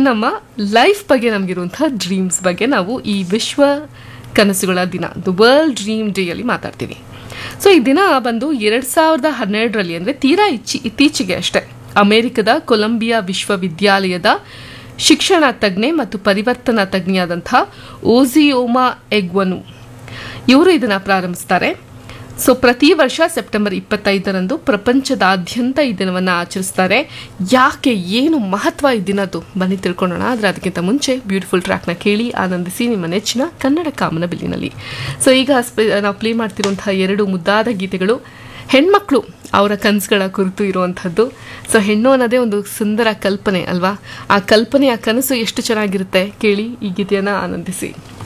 ನಮ್ಮ ಲೈಫ್ ಬಗ್ಗೆ ನಮಗಿರುವಂತಹ ಡ್ರೀಮ್ಸ್ ಬಗ್ಗೆ ನಾವು ಈ ವಿಶ್ವ ಕನಸುಗಳ ದಿನ ದ ವರ್ಲ್ಡ್ ಡ್ರೀಮ್ ಡೇಯಲ್ಲಿ ಮಾತಾಡ್ತೀವಿ ಸೊ ಈ ದಿನ ಬಂದು ಎರಡು ಸಾವಿರದ ಹನ್ನೆರಡರಲ್ಲಿ ಅಂದರೆ ತೀರಾ ಇಚ್ಚಿ ಇತ್ತೀಚೆಗೆ ಅಷ್ಟೇ ಅಮೆರಿಕದ ಕೊಲಂಬಿಯಾ ವಿಶ್ವವಿದ್ಯಾಲಯದ ಶಿಕ್ಷಣ ತಜ್ಞೆ ಮತ್ತು ಪರಿವರ್ತನಾ ತಜ್ಞೆಯಾದಂಥ ಓಜಿಯೋಮಾ ಎಗ್ವನು ಇವರು ಇದನ್ನು ಪ್ರಾರಂಭಿಸ್ತಾರೆ ಸೊ ಪ್ರತಿ ವರ್ಷ ಸೆಪ್ಟೆಂಬರ್ ಇಪ್ಪತ್ತೈದರಂದು ಪ್ರಪಂಚದಾದ್ಯಂತ ಈ ದಿನವನ್ನು ಆಚರಿಸ್ತಾರೆ ಯಾಕೆ ಏನು ಮಹತ್ವ ಈ ದಿನದ್ದು ಬನ್ನಿ ತಿಳ್ಕೊಳ್ಳೋಣ ಆದರೆ ಅದಕ್ಕಿಂತ ಮುಂಚೆ ಬ್ಯೂಟಿಫುಲ್ ಟ್ರ್ಯಾಕ್ನ ಕೇಳಿ ಆನಂದಿಸಿ ನಿಮ್ಮ ನೆಚ್ಚಿನ ಕನ್ನಡ ಕಾಮನ ಬಿಲ್ಲಿನಲ್ಲಿ ಸೊ ಈಗ ಸ್ಪೆ ನಾವು ಪ್ಲೇ ಮಾಡ್ತಿರುವಂತಹ ಎರಡು ಮುದ್ದಾದ ಗೀತೆಗಳು ಹೆಣ್ಮಕ್ಳು ಅವರ ಕನಸುಗಳ ಕುರಿತು ಇರುವಂಥದ್ದು ಸೊ ಹೆಣ್ಣು ಅನ್ನೋದೇ ಒಂದು ಸುಂದರ ಕಲ್ಪನೆ ಅಲ್ವಾ ಆ ಕಲ್ಪನೆ ಆ ಕನಸು ಎಷ್ಟು ಚೆನ್ನಾಗಿರುತ್ತೆ ಕೇಳಿ ಈ ಗೀತೆಯನ್ನು ಆನಂದಿಸಿ